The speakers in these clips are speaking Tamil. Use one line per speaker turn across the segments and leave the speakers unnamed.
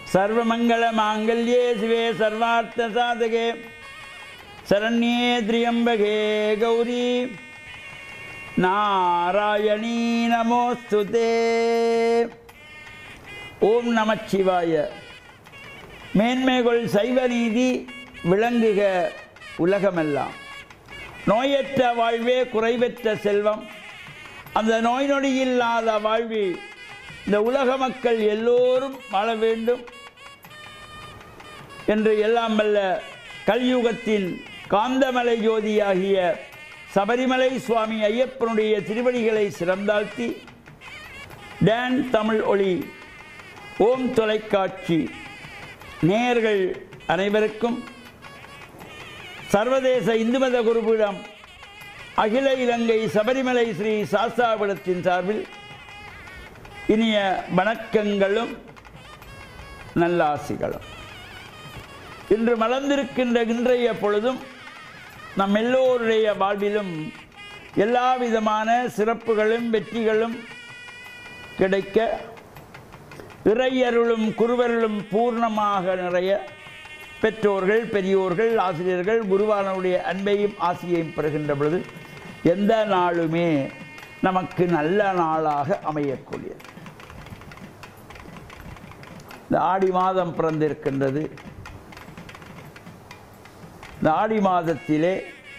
சர்வமங்கள மாங்கல்யே சிவே சர்வார்த்த சாதகே சரண்யே திரியம்பகே கௌரி நாராயணீ நமோஸ்துதே ஓம் நமச்சிவாய மேன்மைகள் சைவ நீதி விளங்குக உலகமெல்லாம் நோயற்ற வாழ்வே குறைவற்ற செல்வம் அந்த நோய் நொடி இல்லாத வாழ்வில் இந்த உலக மக்கள் எல்லோரும் வாழ வேண்டும் என்று எல்லாம் வல்ல கலியுகத்தின் காந்தமலை ஜோதியாகிய சபரிமலை சுவாமி ஐயப்பனுடைய திருவடிகளை சிறந்தாழ்த்தி டான் தமிழ் ஒளி ஓம் தொலைக்காட்சி நேயர்கள் அனைவருக்கும் சர்வதேச இந்து மத குருபீடம் அகில இலங்கை சபரிமலை ஸ்ரீ சாஸ்தாபீடத்தின் சார்பில் இனிய வணக்கங்களும் நல்லாசிகளும் இன்று மலர்ந்திருக்கின்ற இன்றைய பொழுதும் நம் எல்லோருடைய வாழ்விலும் எல்லா விதமான சிறப்புகளும் வெற்றிகளும் கிடைக்க இறையருளும் குருவருளும் பூர்ணமாக நிறைய பெற்றோர்கள் பெரியோர்கள் ஆசிரியர்கள் குருவானுடைய அன்பையும் ஆசியையும் பெறுகின்ற பொழுது எந்த நாளுமே நமக்கு நல்ல நாளாக அமையக்கூடியது இந்த ஆடி மாதம் பிறந்திருக்கின்றது இந்த ஆடி மாதத்திலே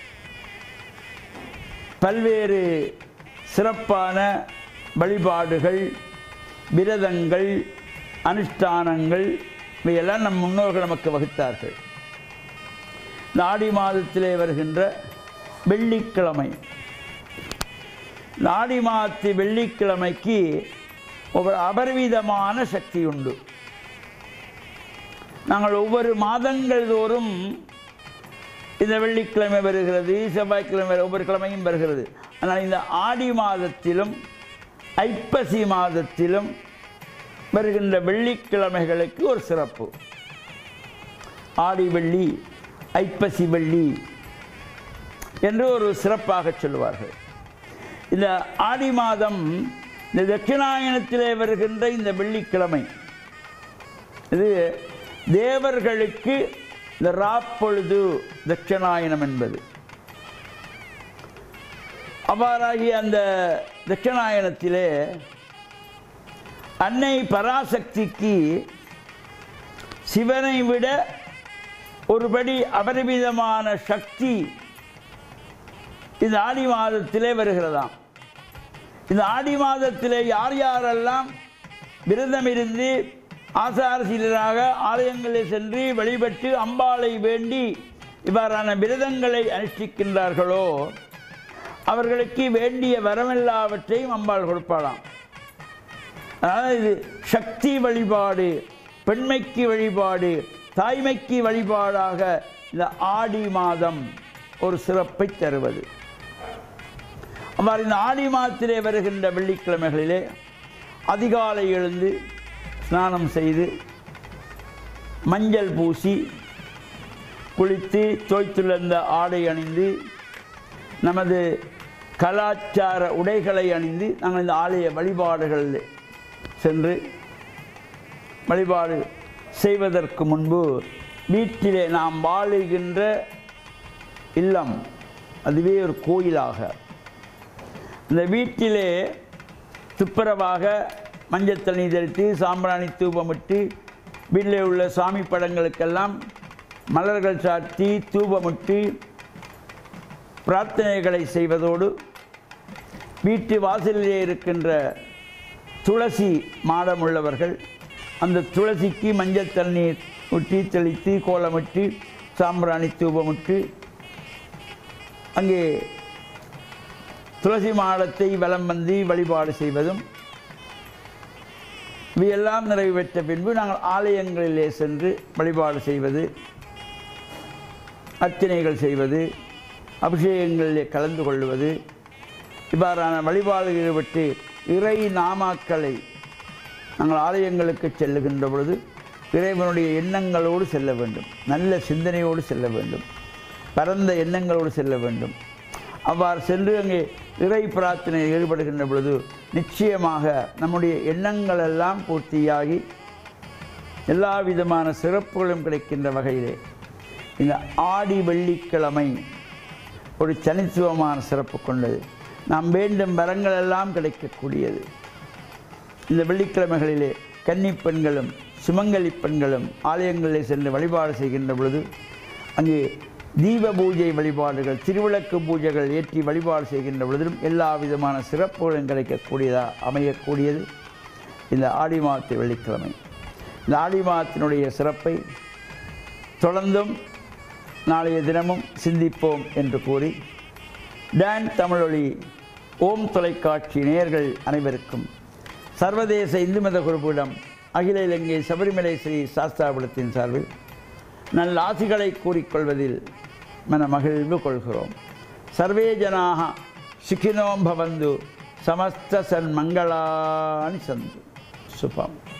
பல்வேறு சிறப்பான வழிபாடுகள் விரதங்கள் அனுஷ்டானங்கள் இவையெல்லாம் நம் முன்னோர்கள் நமக்கு வகுத்தார்கள் இந்த ஆடி மாதத்திலே வருகின்ற வெள்ளிக்கிழமை இந்த ஆடி மாதத்து வெள்ளிக்கிழமைக்கு ஒரு அபரிவிதமான சக்தி உண்டு நாங்கள் ஒவ்வொரு மாதங்கள் தோறும் இந்த வெள்ளிக்கிழமை வருகிறது செவ்வாய்க்கிழமை வரு- ஒவ்வொரு கிழமையும் வருகிறது ஆனால் இந்த ஆடி மாதத்திலும் ஐப்பசி மாதத்திலும் வருகின்ற வெள்ளிக்கிழமைகளுக்கு ஒரு சிறப்பு ஆடி வெள்ளி ஐப்பசி வெள்ளி என்று ஒரு சிறப்பாக சொல்லுவார்கள் இந்த ஆடி மாதம் இந்த தட்சிணாயனத்திலே வருகின்ற இந்த வெள்ளிக்கிழமை இது தேவர்களுக்கு இந்த ராப்பொழுது தட்சிணாயனம் என்பது அவ்வாறாகிய அந்த தட்சிணாயனத்திலே அன்னை பராசக்திக்கு சிவனை விட ஒருபடி அபரிமிதமான சக்தி இந்த ஆடி மாதத்திலே வருகிறதாம் இந்த ஆடி மாதத்திலே யார் யாரெல்லாம் விரதம் இருந்து ஆசாரசீலராக ஆலயங்களில் சென்று வழிபட்டு அம்பாளை வேண்டி இவ்வாறான விரதங்களை அனுஷ்டிக்கின்றார்களோ அவர்களுக்கு வேண்டிய வரமெல்லாவற்றையும் அம்பாள் கொடுப்பாளாம் அதாவது இது சக்தி வழிபாடு பெண்மைக்கு வழிபாடு தாய்மைக்கு வழிபாடாக இந்த ஆடி மாதம் ஒரு சிறப்பை தருவது அவ்வாறு இந்த ஆடி மாதத்திலே வருகின்ற வெள்ளிக்கிழமைகளிலே அதிகாலை எழுந்து ஸ்நானம் செய்து மஞ்சள் பூசி குளித்து தோய்த்துள்ள ஆடை அணிந்து நமது கலாச்சார உடைகளை அணிந்து நாங்கள் இந்த ஆலய வழிபாடுகளில் சென்று வழிபாடு செய்வதற்கு முன்பு வீட்டிலே நாம் வாழுகின்ற இல்லம் அதுவே ஒரு கோயிலாக இந்த வீட்டிலே துப்புரவாக மஞ்சள் தண்ணி தெளித்து சாம்பிராணி தூபமிட்டு வீட்டில் உள்ள சாமி படங்களுக்கெல்லாம் மலர்கள் சாத்தி தூபமிட்டு பிரார்த்தனைகளை செய்வதோடு வீட்டு வாசலிலே இருக்கின்ற துளசி மாடம் உள்ளவர்கள் அந்த துளசிக்கு மஞ்சள் தண்ணீர் ஊற்றி தெளித்து கோலமிட்டு சாம்பிராணி தூபமிட்டு அங்கே துளசி மாடத்தை வலம் வந்து வழிபாடு செய்வதும் இவையெல்லாம் நிறைவு பெற்ற பின்பு நாங்கள் ஆலயங்களிலே சென்று வழிபாடு செய்வது அர்ச்சனைகள் செய்வது அபிஷேகங்களிலே கலந்து கொள்வது இவ்வாறான வழிபாடு ஈடுபட்டு இறை நாமாக்களை நாங்கள் ஆலயங்களுக்கு செல்லுகின்ற பொழுது இறைவனுடைய எண்ணங்களோடு செல்ல வேண்டும் நல்ல சிந்தனையோடு செல்ல வேண்டும் பரந்த எண்ணங்களோடு செல்ல வேண்டும் அவ்வாறு சென்று அங்கே இறை பிரார்த்தனையில் ஈடுபடுகின்ற பொழுது நிச்சயமாக நம்முடைய எண்ணங்கள் எல்லாம் பூர்த்தியாகி எல்லா விதமான சிறப்புகளும் கிடைக்கின்ற வகையிலே இந்த ஆடி வெள்ளிக்கிழமை ஒரு தனித்துவமான சிறப்பு கொண்டது நாம் வேண்டும் வரங்கள் எல்லாம் கிடைக்கக்கூடியது இந்த வெள்ளிக்கிழமைகளிலே கன்னிப் பெண்களும் சுமங்கலி பெண்களும் ஆலயங்களில் சென்று வழிபாடு செய்கின்ற பொழுது அங்கே தீப பூஜை வழிபாடுகள் திருவிளக்கு பூஜைகள் ஏற்றி வழிபாடு செய்கின்ற பொழுதிலும் எல்லா விதமான சிறப்புகளும் கிடைக்கக்கூடியதாக அமையக்கூடியது இந்த ஆடி மாதத்து வெள்ளிக்கிழமை இந்த ஆடி மாதத்தினுடைய சிறப்பை தொடர்ந்தும் நாளைய தினமும் சிந்திப்போம் என்று கூறி டான் தமிழொலி ஓம் தொலைக்காட்சி நேயர்கள் அனைவருக்கும் சர்வதேச இந்து மத குழுவிடம் அகில இலங்கை சபரிமலை ஸ்ரீ சாஸ்தாபுரத்தின் சார்பில் நல்ல ஆசிகளை கூறிக்கொள்வதில் மன மகிழ்வு கொள்கிறோம் சர்வே ஜனாக சுகினோம் பவந்து சமஸ்த சன்மங்களானி சந்து சுபம்